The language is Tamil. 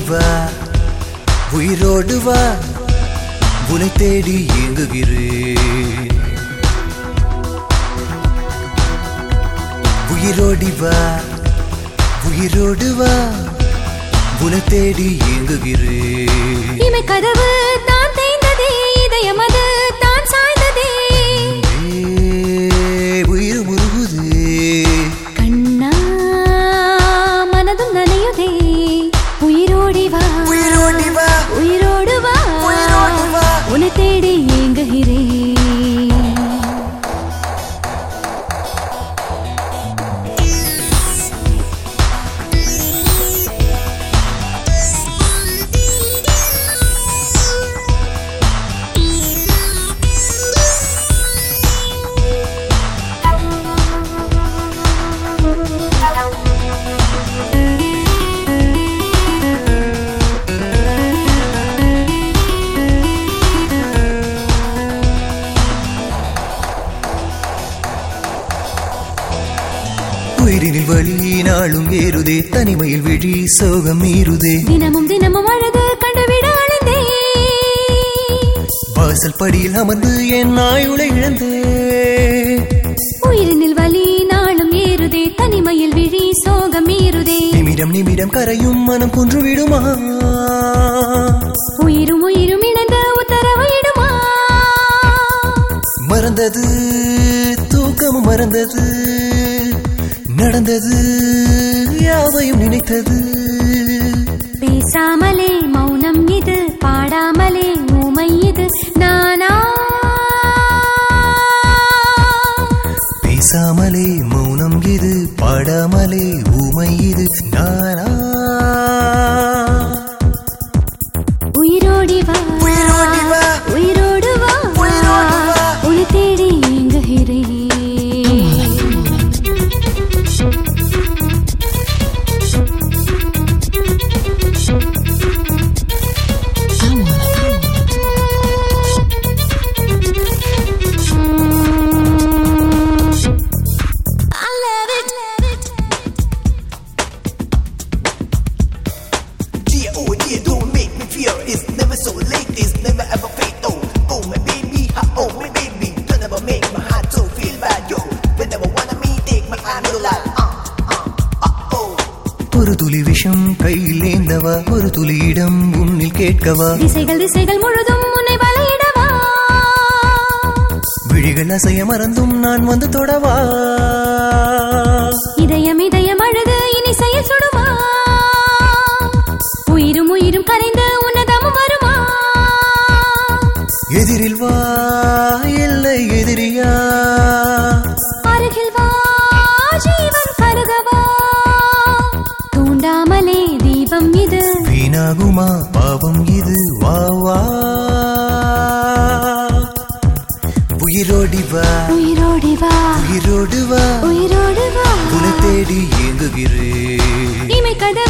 வா உயிரோடு வா உனை தேடி ஏங்குகிறேன் உயிரோடி வா உயிரோடு வா உனை தேடி ஏங்குகிறேன் இமை கதவு தான் தேய்ந்ததே இதயமது தான் சாய்ந்ததே ஏ, உயிர் முருகுதே கண்ணா மனதும் நனையுதே உயிரோடி வா உயிரோடி வா உயிரோடு வா உயிரோடு வா. உன்னை தேடி ஏங்குகிறேன் உயிரினில் வழி நாளும் ஏறுதே தனிமையில் விழி சோகம் மீறுதே தினமும் தினமும் அழுது கண்டுவிட அழுந்தே வாசல் படியில் அமர்ந்து என் ஆயுளை இழந்தே உயிரினில் வலி நாளும் ஏறுதே தனிமையில் விழி சோகம் மீறுதே நிமிடம் நிமிடம் கரையும் மனம் குன்று விடுமா உயிரும் உயிரும் இணைந்த உத்தரவு இடுமா மறந்தது தூக்கமும் மறந்தது நடந்தது யாவையும் நினைத்தது பேசாமலே மௌனம் இது பாடாமலே ஊமை இது நானா பேசாமலே மௌனம் இது பாடாமலே ஊமை இது நானா உயிரோடி வா உயிரோடி வா. உயிரோடு வா உயிரோடு வா. உன்னை தேடி ஏங்குகிறேன் I love it. Dear, oh dear, don't make me fear. It's never so late, it's never ever fade. Oh, oh my baby, ha, oh my baby. Don't ever make my heart so feel bad, yo. Whenever wanna me, take my hand, little like, uh, uh, uh, oh. ஒரு துளி விஷம் கையில் ஏந்தவா ஒரு துளியிடம் உன்னில் கேட்கவா திசைகள் திசைகள் முழுதும் உன்னை வலையிடவா விழிகள் அசைய மறந்தும் நான் வந்து தொடவா இதயம் இதயம் அழுது இனி செயல் சுடுமா உயிரும் உயிரும் கரைந்து உன்னதமும் வருமா எதிரில் வா இல்லை எதிரியா அருகில் வா ஜீவன் கருகவா தூண்டாமலே தீபம் இது வீணாகுமா பாவம் இது வா வா உயிரோடி வா உயிரோடி வா உயிரோடு வா உயிரோடு வா உன்னை தேடி ஏங்குகிறேன் இமை கதவு